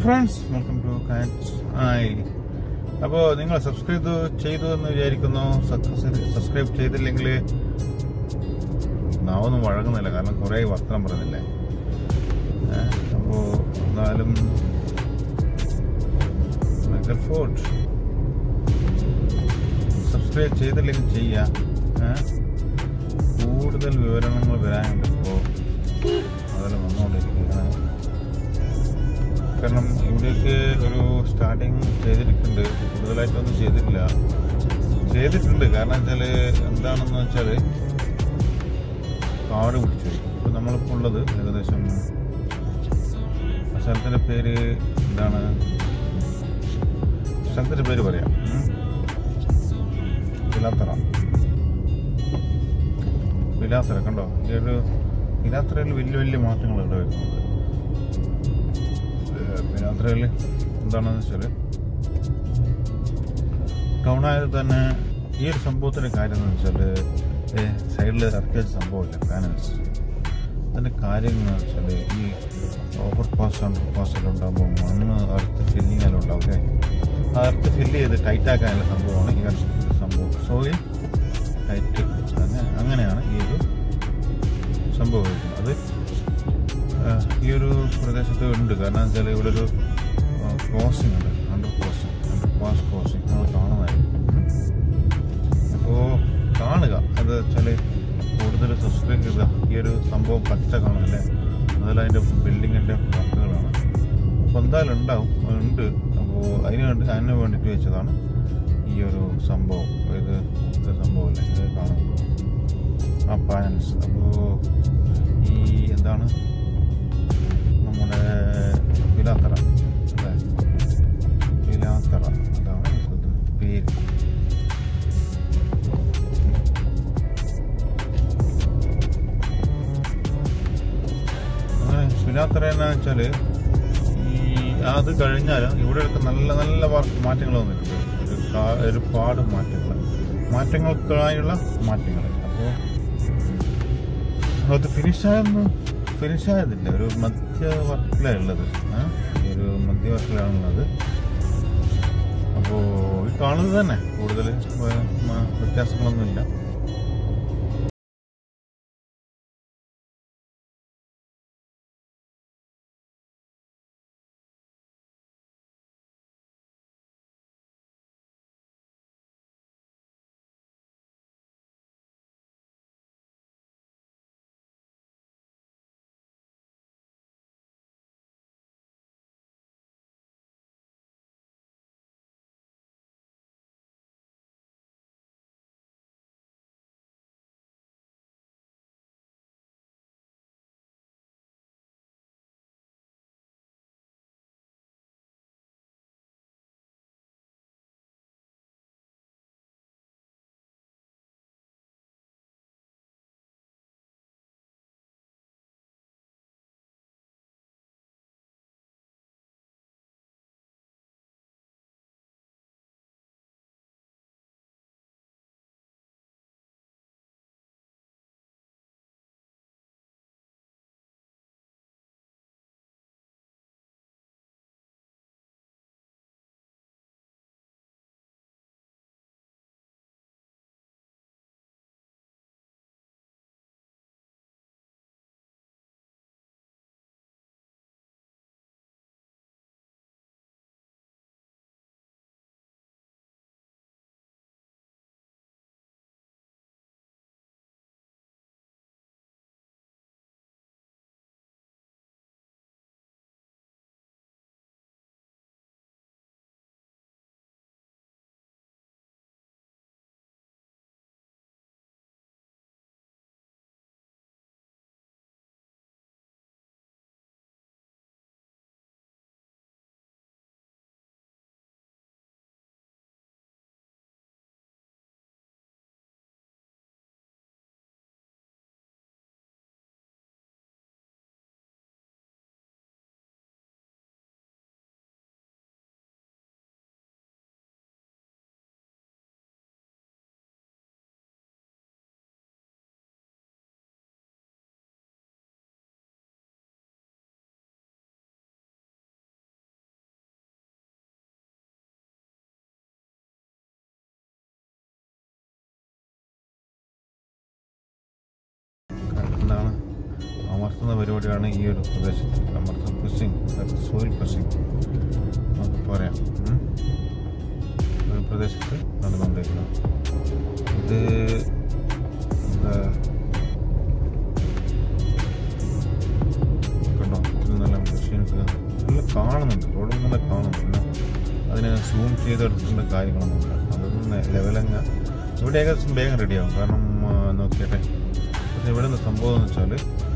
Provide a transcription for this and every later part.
Friends welcome to Katz ആയി അപ്പോൾ നിങ്ങൾ സബ്സ്ക്രൈബ് ചെയ്തു എന്ന് വിചാരിക്കുന്നു സബ്സ്ക്രൈബ് ചെയ്തില്ലെങ്കിൽ നാവൊന്നും വഴങ്ങുന്നില്ല കാരണം കുറേ വർത്തനം പറഞ്ഞില്ലേ അപ്പോൾ എന്നാലും മെഗൽ ഫോർട്ട് സബ്സ്ക്രൈബ് ചെയ്തില്ലെങ്കിൽ ചെയ്യാം ഏ? കൂടുതൽ വിവരണങ്ങൾ വരാനുണ്ട് ഇപ്പോൾ അതെല്ലാം വന്നുകൊണ്ടിരിക്കുകയാണ് കാരണം ഇവിടേക്ക് ഒരു സ്റ്റാർട്ടിങ് ചെയ്തിട്ടുണ്ട് കൂടുതലായിട്ടൊന്നും ചെയ്തിട്ടില്ല ചെയ്തിട്ടുണ്ട് കാരണം വെച്ചാൽ എന്താണെന്ന് വെച്ചാൽ കാട് പിടിച്ചു ഇപ്പം നമ്മളിപ്പോൾ ഉള്ളത് ഏകദേശം ആ സ്ഥലത്തിൻ്റെ പേര് എന്താണ് സ്ഥലത്തിൻ്റെ പേര് പറയാം ഉം. പിലാത്തറ പിലാത്തറ കണ്ടോ ഈ ഒരു പിലാത്തറയിൽ വലിയ വലിയ മാറ്റങ്ങൾ ഇവിടെ വരുന്നുണ്ട് പിലാത്തറയിൽ എന്താണെന്ന് വെച്ചാൽ ടൗൺ ആയത് തന്നെ ഈ ഒരു സംഭവത്തിൻ്റെ കാര്യം എന്ന് വെച്ചാൽ സൈഡിൽ ഇറക്കിയ ഒരു സംഭവമില്ല പാനൽസ് അതിൻ്റെ കാര്യം എന്ന് വെച്ചാൽ ഈ ഓവർ പാസ് അണ്ടർ പാസ്സെല്ലാം ഉണ്ടാകുമ്പോൾ മണ്ണ് അറുത്ത് ഫില്ലിങ് എല്ലാം ഉണ്ടാവും ഓക്കെ ആ അറുത്ത് ഫില്ല് ചെയ്ത് ടൈറ്റ് ആക്കാനുള്ള സംഭവമാണ് ഈ ഒരു സംഭവം സോയിൽ ടൈറ്റ് അങ്ങനെ അങ്ങനെയാണ് ഈ ഒരു സംഭവം വരുന്നത് അത് ആ, ഈ ഒരു പ്രദേശത്ത് ഉണ്ട് കാരണം വെച്ചാൽ ഇവിടെ ഒരു ക്രോസിംഗ് ഉണ്ട് under crossing under pass crossing നമ്മൾ കാണുന്നതായിരിക്കും അപ്പോൾ കാണുക അത് വെച്ചാൽ കൂടുതൽ സബ്സ്ക്രൈബ് ചെയ്യുക ഈ ഒരു സംഭവം പച്ച കാണുമല്ലേ അതിൽ അതിൻ്റെ ബിൽഡിങ്ങിൻ്റെ വർക്കുകളാണ് അപ്പോൾ എന്തായാലും ഉണ്ടാവും ഉണ്ട് അപ്പോൾ അതിന് വേണ്ടി അതിന് വേണ്ടിയിട്ട് വെച്ചതാണ് ഈ ഒരു സംഭവം ഇത് ഇത് സംഭവമല്ലേ ഇത് കാണുമ്പോൾ ആ പാനൽസ് അപ്പോൾ ഈ എന്താണ് നമ്മുടെ പിലാത്തറ അല്ലേ പിലാത്തറ അതാണ് ഈ സ്ഥലത്തിന്റെ പേര് അങ്ങനെ പിലാത്തറ എന്നാ വെച്ചാൽ ഈ അത് കഴിഞ്ഞാലും ഇവിടെയൊക്കെ നല്ല നല്ല വർക്ക് മാറ്റങ്ങൾ വന്നിട്ടുണ്ട് ഒരു കാ- ഒരുപാട് മാറ്റങ്ങൾ മാറ്റങ്ങൾക്കായുള്ള മാറ്റങ്ങൾ അപ്പോൾ അത് ഫിനിഷായൊന്നും ഫിനിഷായതില്ല ഒരു മധ്യ വർക്കിലാണ് ഉള്ളത് ഏ? ഈ ഒരു മധ്യ വർക്കിലാണുള്ളത് അപ്പോൾ ഈ കാണുന്നത് തന്നെ കൂടുതൽ വ്യത്യാസങ്ങളൊന്നുമില്ല നടത്തുന്ന പരിപാടിയാണ് ഈ ഒരു പ്രദേശത്ത് അമർത്ത പ്രസിംഗ് സോയിൽ പ്രസിംഗ് നമുക്ക് പറയാം ഉം. ഒരു പ്രദേശത്ത് നടന്നുകൊണ്ടിരിക്കുന്നത് ഇത് എന്താ കണ്ടോ ഇത് നല്ല മെഷീൻസ് നല്ല കാണുന്നുണ്ട് റോഡ് നല്ല കാണുന്നുണ്ട് പിന്നെ അതിനെ സൂം ചെയ്തെടുക്കേണ്ട കാര്യങ്ങളൊന്നുമില്ല അതൊന്നും ലെവലങ്ങ ഇവിടെ ഏകദേശം വേഗം റെഡിയാവും കാരണം ആ, നോക്കിയട്ടെ പക്ഷെ ഇവിടെ നിന്ന് സംഭവം എന്ന് വെച്ചാൽ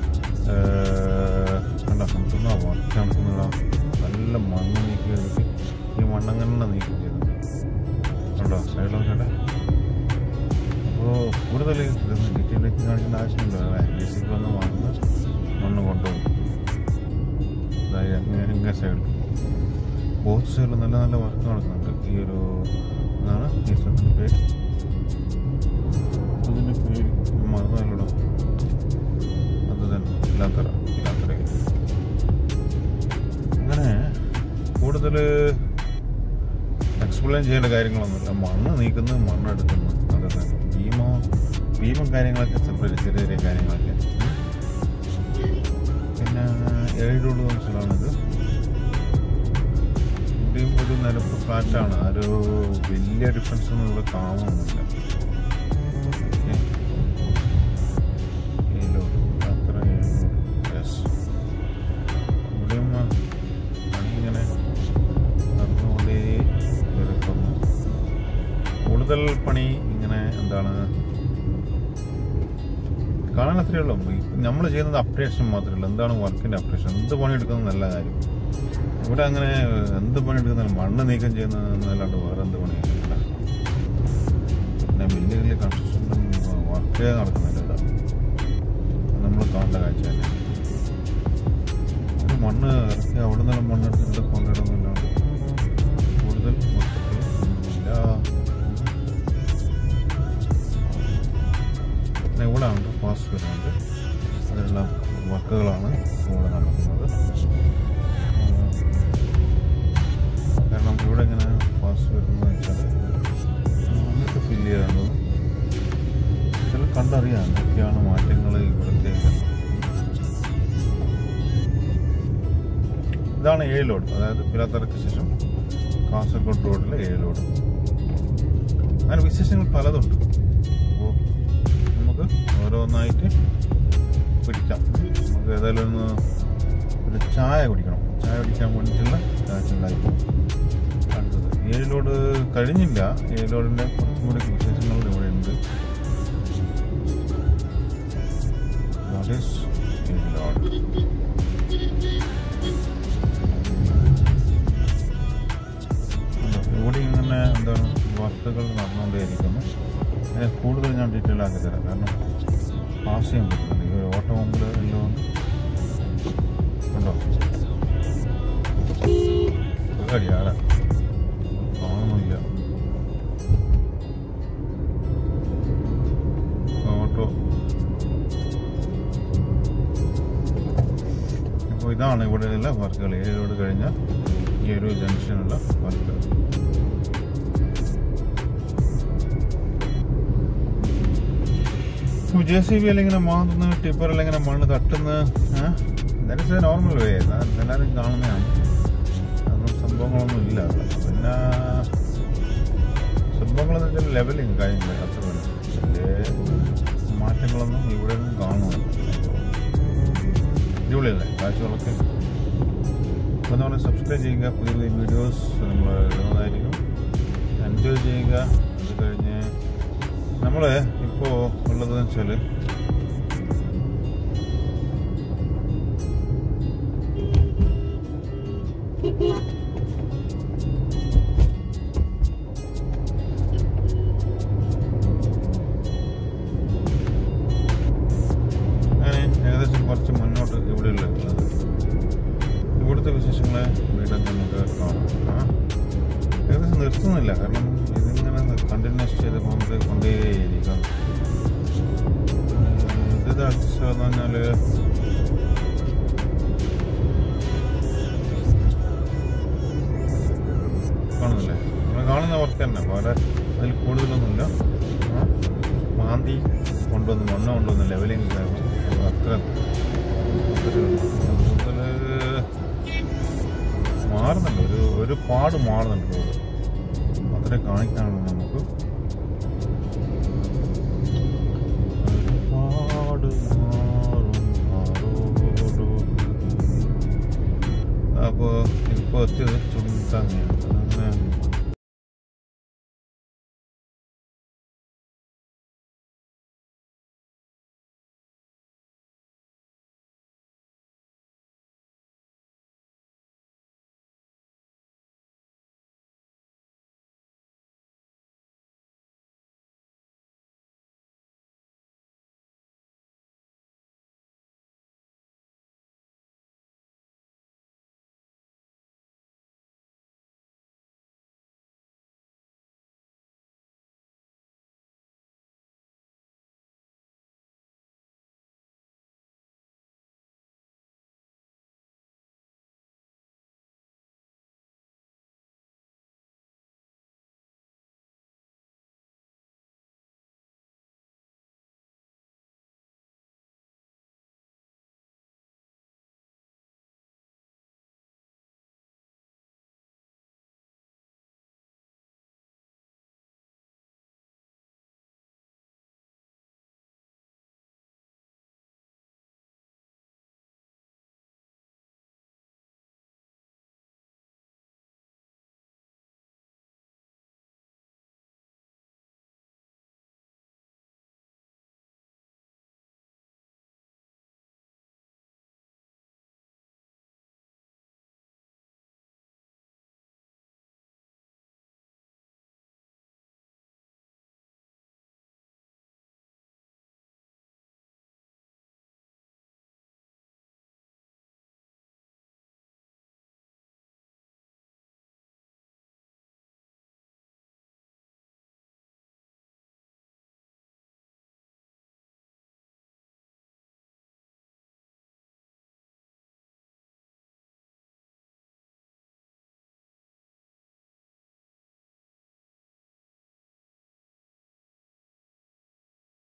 കണ്ട നടത്തുന്ന വർക്ക് നടത്തുന്നതാ നല്ല മണ്ണ് നീക്കി എടുത്ത് ഈ മണ്ണങ്ങനെ നീക്കം ചെയ്തു കണ്ടോ സൈഡിൽ നോക്കട്ടെ അപ്പോൾ കൂടുതൽ ഇതൊന്നും ഡീറ്റെയിലേക്ക് കാണിക്കേണ്ട ആവശ്യമില്ല ജെ സി വന്ന് വാങ്ങുന്ന മണ്ണ് കൊണ്ടുപോകും അതായത് അങ്ങനെ ഇങ്ങനെ സൈഡിൽ ബോത്ത് സൈഡിൽ നല്ല നല്ല വർക്ക് നടക്കുന്നുണ്ട് ഈ ഒരു എന്താണ് ഈ സ്ഥലത്തിൻ്റെ പേര് അതിൻ്റെ പേര് മറന്നല്ലോ അത് തന്നെ ഇല്ലാത്തറ ഇല്ലാത്തറയിൽ അങ്ങനെ കൂടുതൽ എക്സ്പ്ലെയിൻ ചെയ്യേണ്ട കാര്യങ്ങളൊന്നുമില്ല മണ്ണ് നീക്കുന്നു മണ്ണ് എടുക്കുന്നു അതൊക്കെ ഭീമോ ഭീമും കാര്യങ്ങളൊക്കെ സെപ്പറേറ്റ് ചെറിയ ചെറിയ കാര്യങ്ങളൊക്കെ ഉം. പിന്നെ ഏഴോട് സ്ഥലമാണിത് ഇവിടെയും ഒരു നിരപ്പ് ഫ്ലാറ്റാണ് ആ ഒരു വലിയ ഡിഫറൻസ് ഒന്നും ഇവിടെ കാണുന്നില്ല ഓക്കെ ഏലോട് അത്ര ഏലോട് യെസ് ഇവിടെയും ആ പണി ഇങ്ങനെ നടന്നുകൊണ്ടേ ഇരിക്കുന്നു കൂടുതൽ പണി ഇങ്ങനെ എന്താണ് കാണാൻ അത്രയേ ഉള്ളൂ നമ്മൾ ചെയ്യുന്നത് അപ്ഡേഷൻ മാത്രമേ ഉള്ളൂ എന്താണ് വർക്കിന്റെ അപ്ഡേഷൻ എന്ത് പണി എടുക്കുന്നത് നല്ല കാര്യം ഇവിടെ അങ്ങനെ എന്ത് പണി എടുക്കുന്നാലും മണ്ണ് നീക്കം ചെയ്യുന്നതല്ലാണ്ട് വേറെ എന്ത് പണി ചെയ്യുന്നില്ല പിന്നെ വലിയ വലിയ കൺസ്ട്രക്ഷനും വർക്കേ നടക്കുന്നില്ല ഇവിടെ നമ്മൾ കാണേണ്ട കാഴ്ച തന്നെ ഒരു മണ്ണ് ഇറക്കി അവിടെ നിന്നെല്ലാം മണ്ണെടുത്ത് ഇവിടെ കൊണ്ടിടുന്നില്ലാണ്ട് കൂടുതൽ മൊത്തത്തിൽ ഒന്നുമില്ല പിന്നെ ഇവിടെ ഉണ്ട് പാസ് വരുന്നുണ്ട് അതിനുള്ള വർക്കുകളാണ് ഇവിടെ നടക്കുന്നത് ഉം. കാരണം ഇവിടെ ഇങ്ങനെ പാസ് വരുന്നത് വെച്ചാൽ നമുക്ക് ഫില്ല് ചെയ്യാനുള്ളത് ചില കണ്ടറിയാം എന്തൊക്കെയാണ് മാറ്റങ്ങൾ ഇവിടുത്തെ ഇതാണ് ഏഴോട് അതായത് പിലാത്തറയ്ക്ക് ശേഷം കാസർഗോഡ് റോഡിലെ ഏഴോട് അങ്ങനെ വിശേഷങ്ങൾ പലതുണ്ട് അപ്പോൾ നമുക്ക് ഓരോന്നായിട്ട് പിടിക്കാം നമുക്ക് ഏതായാലും ഒന്ന് ഒരു ചായ കുടിക്കണം ചായ കുടിക്കാൻ വേണ്ടിയിട്ടുള്ള കാഴ്ചകളായിരിക്കും അടുത്തത് ഏഴിലോട് കഴിഞ്ഞില്ല ഏഴിലോടിൻ്റെ കുറച്ചും കൂടി വിശേഷങ്ങൾ ഇവിടെ ഉണ്ട് That is ഏഴിലോട് ഉണ്ടോ? ഇവിടെ ഇങ്ങനെ എന്താണ് വർക്കുകൾ നടന്നുകൊണ്ടേയിരിക്കുന്നു അതിനെ കൂടുതൽ ഞാൻ ഡീറ്റെയിൽ ആക്കി തരാം കാരണം പാസ് ചെയ്യാൻ പറ്റുന്നുണ്ട് ഈ ഓട്ടോമൊബൈൽ എല്ലാം ഉണ്ടോ അടിയാടാ കാണുന്നില്ല ഓട്ടോ അപ്പോൾ ഇതാണ് ഇവിടെയുള്ള വർക്കുകൾ ഏഴോട് കഴിഞ്ഞ ഈ ഒരു ജംഗ്ഷനുള്ള വർക്കുകൾ ജെ സി ബി അല്ലെങ്കിൽ ഇങ്ങനെ മാന്തുന്ന ടിപ്പർ അല്ലെങ്കിൽ ഇങ്ങനെ മണ്ണ് തട്ടുന്ന ദാറ്റ്സ് എ നോർമൽ വേ എല്ലാവരും കാണുന്നതാണ് അതൊന്നും സംഭവങ്ങളൊന്നും ഇല്ല അവിടെ. പിന്നെ സംഭവങ്ങളെന്ന് വെച്ചാൽ ലെവലിങ് കാര്യങ്ങൾ അത്ര തന്നെ വലിയ മാറ്റങ്ങളൊന്നും ഇവിടെ ഒന്നും കാണുന്നില്ല അടിപൊളിയല്ലേ കാഴ്ചകളൊക്കെ അപ്പോൾ നമ്മൾ സബ്സ്ക്രൈബ് ചെയ്യുക പുതിയ പുതിയ വീഡിയോസ് നമ്മൾ ഇടുന്നതായിരിക്കും എൻജോയ് ചെയ്യുക അത് കഴിഞ്ഞ് നമ്മൾ ഇപ്പോൾ ഉള്ളതെന്ന് വെച്ചാൽ അങ്ങനെ ഏകദേശം കുറച്ച് മുന്നോട്ട് ഇവിടെയുള്ള ഉള്ളത് ഇവിടുത്തെ വിശേഷങ്ങളെ വീണ്ടും നമുക്ക് കാണാം ആ. ഏകദേശം നിർത്തുന്നില്ല കാരണം ഇതിങ്ങനെ കണ്ടിന്യൂസ് ചെയ്ത് പോകുന്നത് കൊണ്ടേയിരിക്കും ഇത് അഡ്ജസ്റ്റ് എന്ന് പറഞ്ഞാൽ കാണുന്നില്ലേ നമ്മൾ കാണുന്ന വർക്ക് തന്നെ വേറെ അതിൽ കൂടുതലൊന്നുമില്ല ആ. മാന്തി കൊണ്ടുവന്ന് മണ്ണ് കൊണ്ടുവന്ന് ലെവലിങ് അത്ര കൂടുതൽ മാറുന്നുണ്ട് ഒരു ഒരു പാട് മാറുന്നുണ്ട് റോഡ് അത്രേ കാണിക്കാനുള്ളൂ നമുക്ക് ഒരുപാട് മാറും ആ റോഡ് അപ്പോൾ ഇപ്പോൾ എത്തിയത് ചുണ്ടങ്ങയാണ് അങ്ങനെ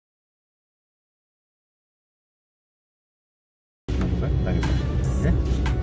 താങ്ക് യു ഓക്കെ